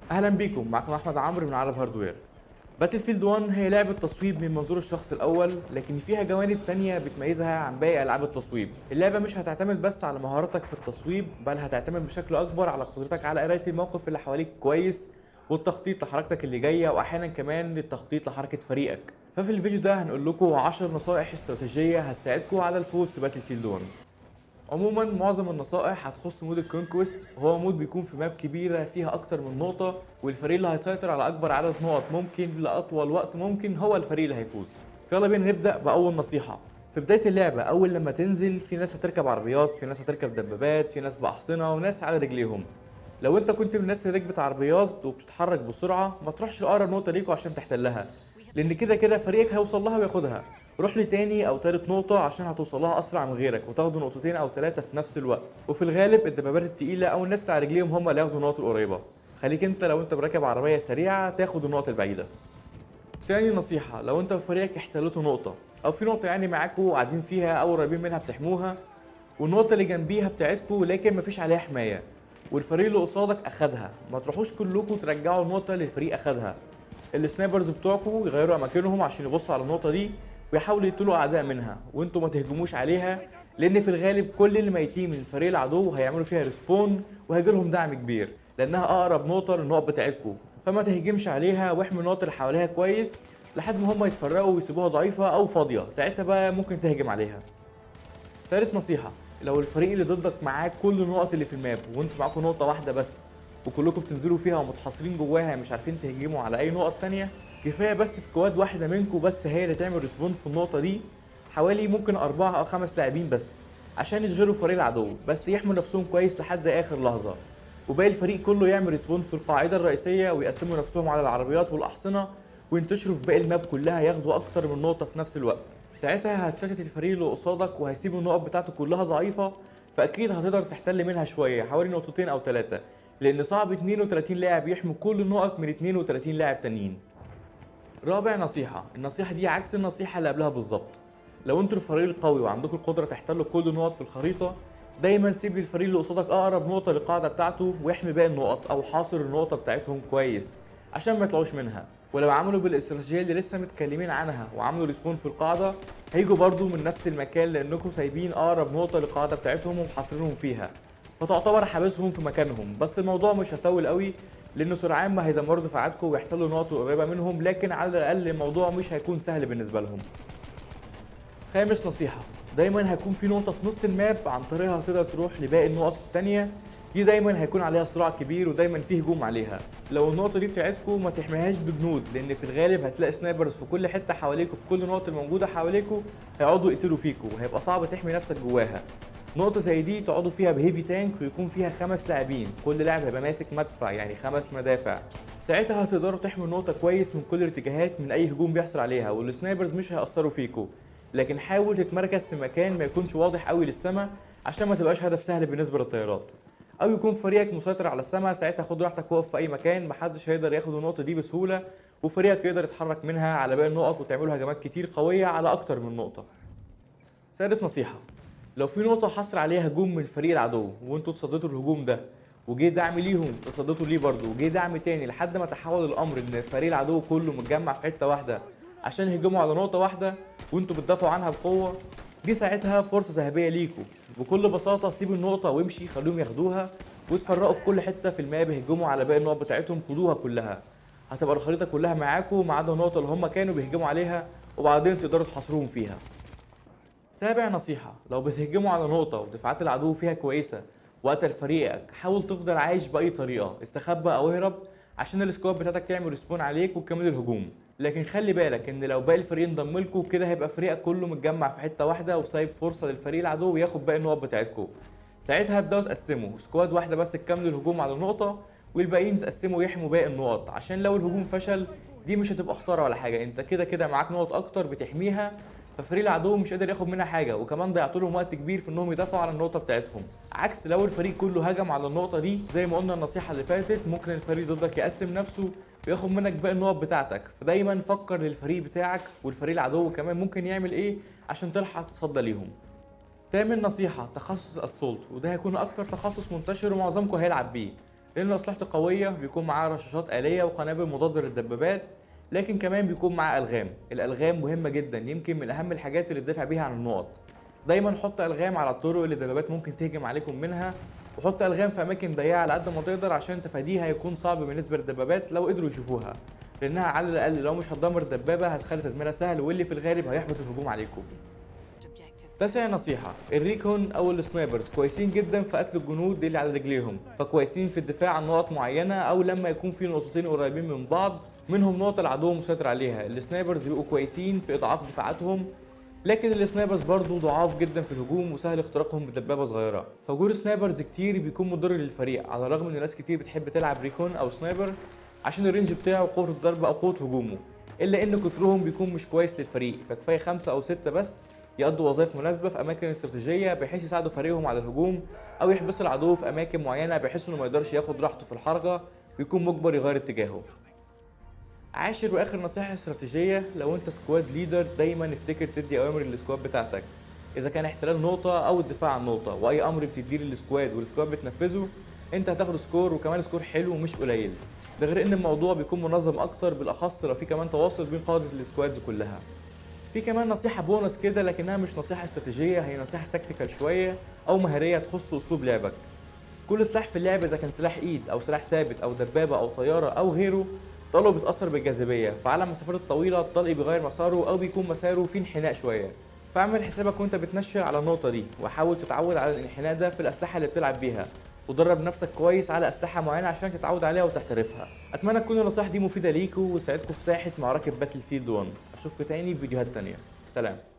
اهلا بيكم معكم احمد عمرو من عرب هاردوير باتل فيلد 1 هي لعبة تصويب من منظور الشخص الأول لكن فيها جوانب تانية بتميزها عن باقي ألعاب التصويب اللعبة مش هتعتمد بس على مهاراتك في التصويب بل هتعتمد بشكل أكبر على قدرتك على قراية الموقف اللي حواليك كويس والتخطيط لحركتك اللي جاية وأحيانا كمان للتخطيط لحركة فريقك ففي الفيديو ده هنقول لكم 10 نصائح استراتيجية هتساعدكم على الفوز في باتل فيلد 1 عموما معظم النصائح هتخص مود الكونكويست هو مود بيكون في ماب كبيره فيها اكتر من نقطه والفريق اللي هيسيطر على اكبر عدد نقط ممكن لاطول وقت ممكن هو الفريق اللي هيفوز يلا بينا نبدا باول نصيحه في بدايه اللعبه اول لما تنزل في ناس هتركب عربيات في ناس هتركب دبابات في ناس باحصنه وناس على رجليهم لو انت كنت من الناس اللي ركبت عربيات وبتتحرك بسرعه ما تروحش لاقرب نقطه ليكوا عشان تحتلها لان كده كده فريقك هيوصل لها وياخدها روح لتاني او تالت نقطة عشان هتوصل لها اسرع من غيرك وتاخدوا نقطتين او ثلاثة في نفس الوقت وفي الغالب الدبابات التقيلة او الناس اللي على رجليهم هم اللي ياخدوا النقط القريبة خليك انت لو انت براكب عربية سريعة تاخد النقط البعيدة تاني نصيحة لو انت وفريقك احتلتوا نقطة او في نقطة يعني معاكوا قاعدين فيها او قريبين منها بتحموها والنقطة اللي جنبيها بتاعتكوا لكن مفيش عليها حماية والفريق اللي قصادك اخدها ما تروحوش كلكم ترجعوا النقطة اللي الفريق اخدها السنايبرز بتوعكم يغيروا اماكنهم عشان يبصوا على النقطة دي ويحاولوا يقتلوا اعداء منها وانتوا ما تهجموش عليها لان في الغالب كل اللي ميتين من الفريق العدو هيعملوا فيها ريسبون وهيجي لهم دعم كبير لانها اقرب نقطه للنقط بتاعتكم فما تهجمش عليها واحمي النقط اللي حواليها كويس لحد ما هم يتفرقوا ويسيبوها ضعيفه او فاضيه ساعتها بقى ممكن تهجم عليها تالت نصيحه لو الفريق اللي ضدك معاه كل النقط اللي في الماب وانتوا معاكم نقطه واحده بس وكلكم بتنزلوا فيها ومتحاصرين جواها مش عارفين تهجموا على اي نقط تانية كفايه بس سكواد واحده منكم بس هي اللي تعمل ريسبون في النقطه دي حوالي ممكن أربعة أو خمس لاعبين بس عشان يشغلوا فريق العدو بس يحموا نفسهم كويس لحد آخر لحظة وباقي الفريق كله يعمل ريسبون في القاعدة الرئيسية ويقسموا نفسهم على العربيات والأحصنة وينتشروا في باقي الماب كلها ياخدوا أكتر من نقطة في نفس الوقت ساعتها هتشتت الفريق اللي قصادك وهيسيبوا النقط بتاعته كلها ضعيفة فأكيد هتقدر تحتل منها شوية حوالي نقطتين أو ثلاثة لأن صعب 32 لاعب يحموا كل النقط من 32 لاعب تانيين رابع نصيحة النصيحة دي عكس النصيحة اللي قبلها بالظبط لو انتوا الفريق القوي وعندكم القدرة تحتلوا كل النقط في الخريطة دايما سيب الفريق اللي قصادك اقرب نقطة للقاعدة بتاعته ويحمي باقي النقط او حاصر النقطة بتاعتهم كويس عشان ما يطلعوش منها ولو عملوا بالاستراتيجية اللي لسه متكلمين عنها وعملوا ريسبون في القاعدة هيجوا برضو من نفس المكان لانكم سايبين اقرب نقطة للقاعدة بتاعتهم ومحاصرينهم فيها فتعتبر حابسهم في مكانهم بس الموضوع مش هيطول قوي لانه سرعان ما هيدمروا دفاعاتكم ويحتلوا نقط قريبه منهم لكن على الاقل الموضوع مش هيكون سهل بالنسبه لهم خامس نصيحه دايما هيكون في نقطه في نص الماب عن طريقها تقدر تروح لباقي النقط التانية دي دايما هيكون عليها صراع كبير ودايما فيه هجوم عليها لو النقطه دي بتاعتكم ما تحميهاش بجنود لان في الغالب هتلاقي سنايبرز في كل حته حواليكوا في كل النقط الموجوده حواليكوا هيقعدوا يقتلوا فيكوا وهيبقى صعب تحمي نفسك جواها نقطة زي دي تقعدوا فيها بهيفي تانك ويكون فيها خمس لاعبين، كل لاعب هيبقى ماسك مدفع يعني خمس مدافع. ساعتها هتقدروا تحموا النقطة كويس من كل الاتجاهات من أي هجوم بيحصل عليها والسنايبرز مش هيأثروا فيكوا. لكن حاول تتمركز في مكان ما يكونش واضح قوي للسما عشان ما تبقاش هدف سهل بالنسبة للطيارات. أو يكون فريقك مسيطر على السما ساعتها خد راحتك وقف في أي مكان محدش هيقدر ياخد النقطة دي بسهولة وفريقك يقدر يتحرك منها على باقي النقط وتعملوا هجمات كتير قوية على أكتر من نقطة. سادس نصيحة لو في نقطة حصل عليها هجوم من فريق العدو وانتوا تصديتوا الهجوم ده وجه دعم ليهم تصديتوا ليه برضه وجه دعم تاني لحد ما تحول الامر ان فريق العدو كله متجمع في حتة واحدة عشان يهجموا على نقطة واحدة وانتوا بتدافعوا عنها بقوة دي ساعتها فرصة ذهبية ليكوا بكل بساطة سيبوا النقطة وامشي خليهم ياخدوها وتفرقوا في كل حتة في الماب يهجموا على باقي النقط بتاعتهم خدوها كلها هتبقى الخريطة كلها معاكوا ما عدا النقطة اللي هم كانوا بيهجموا عليها وبعدين تقدروا تحاصروهم فيها سابع نصيحة لو بتهجموا على نقطة ودفاعات العدو فيها كويسة وقتل فريقك حاول تفضل عايش بأي طريقة استخبى أو اهرب عشان السكواد بتاعتك تعمل ريسبون عليك وتكمل الهجوم لكن خلي بالك ان لو باقي الفريق انضم لكم كده هيبقى فريقك كله متجمع في حتة واحدة وسايب فرصة للفريق العدو ياخد باقي النقط بتاعتكم ساعتها هتبداوا تقسموا سكواد واحدة بس تكمل الهجوم على النقطة والباقيين يتقسموا يحموا باقي النقط عشان لو الهجوم فشل دي مش هتبقى خسارة ولا حاجة انت كده كده معاك نقط اكتر بتحميها ففريق العدو مش قادر ياخد منها حاجه وكمان ضيعت لهم وقت كبير في انهم يدافعوا على النقطه بتاعتهم عكس لو الفريق كله هجم على النقطه دي زي ما قلنا النصيحه اللي فاتت ممكن الفريق ضدك يقسم نفسه وياخد منك باقي النقط بتاعتك فدايما فكر للفريق بتاعك والفريق العدو كمان ممكن يعمل ايه عشان تلحق تصدى ليهم تامن نصيحة تخصص السولت وده هيكون أكتر تخصص منتشر ومعظمكم هيلعب بيه لان اسلحته قويه بيكون معاه رشاشات آلية وقنابل مضادة للدبابات لكن كمان بيكون معاه الغام الالغام مهمه جدا يمكن من اهم الحاجات اللي تدافع بيها عن النقط دايما حط الغام على الطرق اللي الدبابات ممكن تهجم عليكم منها وحط الغام في اماكن ضيقه على قد ما تقدر عشان تفاديها هيكون صعب بالنسبه للدبابات لو قدروا يشوفوها لانها على الاقل لو مش هتدمر الدبابه هتخلي تدميرها سهل واللي في الغالب هيحبط الهجوم عليكم تاسع نصيحة الريكون أو السنايبرز كويسين جدا في قتل الجنود اللي على رجليهم فكويسين في الدفاع عن نقط معينة أو لما يكون في نقطتين قريبين من بعض منهم نقطة العدو مسيطر عليها السنايبرز بيبقوا كويسين في إضعاف دفاعاتهم لكن السنايبرز برضو ضعاف جدا في الهجوم وسهل اختراقهم بدبابة صغيرة فوجود سنايبرز كتير بيكون مضر للفريق على الرغم ان ناس كتير بتحب تلعب ريكون او سنايبر عشان الرينج بتاعه قوة الضرب او قوة هجومه الا ان كترهم بيكون مش كويس للفريق فكفاية خمسة او ستة بس يقضوا وظائف مناسبة في أماكن استراتيجية بحيث يساعدوا فريقهم على الهجوم أو يحبسوا العدو في أماكن معينة بحيث إنه ما يقدرش ياخد راحته في الحركة ويكون مجبر يغير اتجاهه. عاشر واخر نصيحة استراتيجية لو انت سكواد ليدر دايما افتكر تدي اوامر للسكواد بتاعتك اذا كان احتلال نقطة او الدفاع عن نقطة واي امر بتديه للسكواد والسكواد بتنفذه انت هتاخد سكور وكمان سكور حلو ومش قليل ده غير ان الموضوع بيكون منظم اكتر بالاخص لو في كمان تواصل بين قادة السكوادز كلها في كمان نصيحة بونص كده لكنها مش نصيحة استراتيجية هي نصيحة تكتيكال شوية او مهارية تخص اسلوب لعبك كل سلاح في اللعبة اذا كان سلاح ايد او سلاح ثابت او دبابة او طيارة او غيره طلقه بيتأثر بالجاذبية فعلى المسافات الطويلة الطلق بيغير مساره أو بيكون مساره فيه انحناء شوية فاعمل حسابك وانت بتنشر على النقطة دي وحاول تتعود على الانحناء ده في الأسلحة اللي بتلعب بيها ودرب نفسك كويس على أسلحة معينة عشان تتعود عليها وتحترفها أتمنى تكون النصائح دي مفيدة ليكوا وساعدكم في ساحة معركة باتل فيلد 1 أشوفكم تاني في فيديوهات تانية سلام